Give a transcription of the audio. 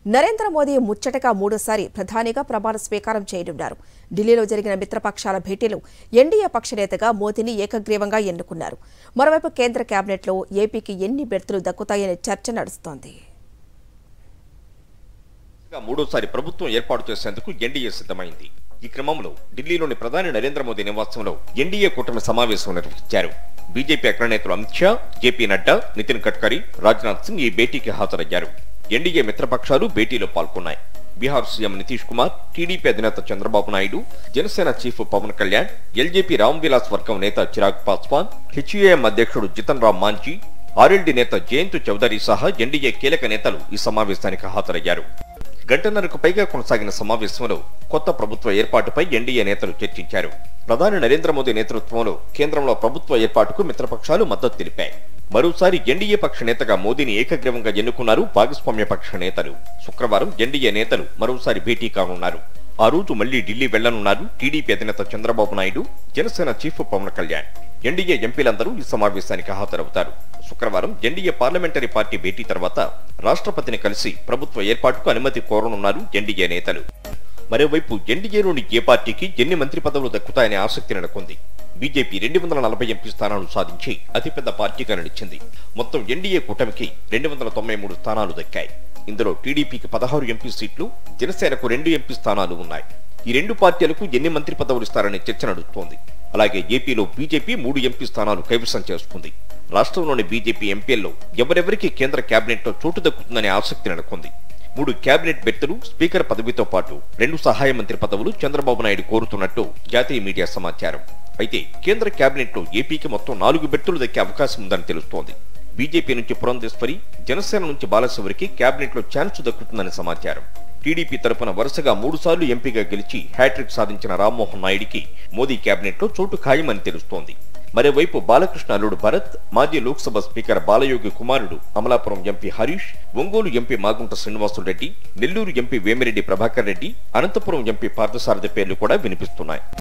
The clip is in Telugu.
నరేంద్ర మోదీ ముచ్చటగా మూడోసారి ప్రధానిగా ప్రమాణ స్వీకారం చేయనున్నారు ఢిల్లీలో జరిగిన మిత్రపక్షాల భేటీలో ఎన్డీఏ పక్ష నేతగా మోదీని ఏకగ్రీవంగా ఎన్నుకున్నారు మరోవైపు కేంద్ర కేబినెట్లో ఏపీకి ఎన్ని బెర్తులు దక్కుతాయనే చర్చ నడుస్తోంది గా మూడోసారి ప్రభుత్వం ఏర్పాటు చేసేందుకు ఎన్డీఏ సిద్ధమైంది ఈ క్రమంలో ఢిల్లీలోని ప్రధాని నరేంద్ర మోదీ నివాసంలో ఎన్డీఏ కూటమి సమావేశం నిర్వహించారు బీజేపీ అగ్రనేతలు అమిత్ షా జేపీ నడ్డా నితిన్ గడ్కరీ రాజ్నాథ్ సింగ్ ఈ భేటీకి హాజరయ్యారు ఎన్డీఏ మిత్రపక్షాలు భేటీలో పాల్గొన్నాయి బీహార్ సీఎం నితీష్ కుమార్ టీడీపీ అధినేత చంద్రబాబు నాయుడు జనసేన చీఫ్ పవన్ కళ్యాణ్ ఎల్జేపీ రామ్ విలాస్ వర్గం నేత చిరాగ్ పాస్వాన్ హెచ్యుఏఎం అధ్యక్షుడు జితన్ రామ్ మాంజీ ఆర్ఎల్డీ నేత జయంత్ చౌదరి సహా ఎన్డీఏ కీలక నేతలు ఈ సమావేశానికి హాజరయ్యారు గంటన్నరకు పైగా కొనసాగిన సమావేశంలో కొత్త ప్రభుత్వ ఏర్పాటుపై ఎన్డీఏ నేతలు చర్చించారు ప్రధాని నరేంద్ర మోదీ నేతృత్వంలో కేంద్రంలో ప్రభుత్వ ఏర్పాటుకు మిత్రపక్షాలు మద్దతు తెలిపాయి మరోసారి ఎన్డీఏ పక్ష నేతగా మోదీని ఏకగ్రీవంగా ఎన్నుకున్నారు భాగస్వామ్య పక్ష నేతలు శుక్రవారం ఎన్డీఏ నేతలు మరోసారి భేటీ కానున్నారు ఆ రోజు మళ్లీ ఢిల్లీ వెళ్లనున్నారు టీడీపీ అధినేత చంద్రబాబు నాయుడు జనసేన చీఫ్ పవన్ కళ్యాణ్ ఎన్డీఏ ఎంపీలందరూ ఈ సమావేశానికి హాజరవుతారు శుక్రవారం ఎన్డీఏ పార్లమెంటరీ పార్టీ భేటీ తర్వాత రాష్ట్రపతిని కలిసి ప్రభుత్వ ఏర్పాటుకు అనుమతి కోరనున్నారు ఎన్డీఏ నేతలు మరోవైపు ఎన్డీఏలోని ఏ పార్టీకి ఎన్ని మంత్రి పదవులు దక్కుతాయనే ఆసక్తి నెలకొంది బీజేపీ రెండు వందల నలభై ఎంపీ స్థానాలు సాధించి అతిపెద్ద పార్టీగా నిలిచింది మొత్తం ఎన్డీఏ కూటమికి రెండు వందల తొంభై మూడు స్థానాలు దక్కాయి ఇందులో టీడీపీకి పదహారు ఎంపీ సీట్లు జనసేనకు రెండు ఎంపీ స్థానాలు ఉన్నాయి ఈ రెండు పార్టీలకు ఎన్ని మంత్రి పదవులు ఇస్తారనే చర్చ నడుస్తోంది అలాగే ఏపీలో బీజేపీ మూడు ఎంపీ స్థానాలు కైవసం చేసుకుంది రాష్ట్రంలోని బీజేపీ ఎంపీల్లో ఎవరెవరికి కేంద్ర కేబినెట్లో చోటు దక్కుతుందనే ఆసక్తి నెలకొంది మూడు కేబినెట్ బెర్తులు స్పీకర్ పదవితో పాటు రెండు సహాయ మంత్రి పదవులు చంద్రబాబు నాయుడు కోరుతున్నట్టు జాతీయ మీడియా సమాచారం అయితే కేంద్ర కేబినెట్లో ఏపీకి మొత్తం నాలుగు బెర్తులు దక్కే అవకాశం ఉందని తెలుస్తోంది బీజేపీ నుంచి పురంధేశ్వరి జనసేన నుంచి బాలశివరికి కేబినెట్లో ఛాన్స్ దక్కుతుందని సమాచారం టీడీపీ తరపున వరుసగా మూడు సార్లు ఎంపీగా గెలిచి హ్యాట్రిక్ సాధించిన రామ్మోహన్ నాయుడికి మోదీ కేబినెట్లో చోటు ఖాయమని తెలుస్తోంది మరోవైపు బాలకృష్ణ అల్లుడు భరత్ మాజీ లోక్సభ స్పీకర్ బాలయోగి కుమారుడు Amalapuram MP Harish Ongole MP Magunta Srinivasulu Reddy Nellore MP Vemireddy Prabhakar Reddy Anantapuram MP Parthasarathi పేర్లు కూడా వినిపిస్తున్నాయి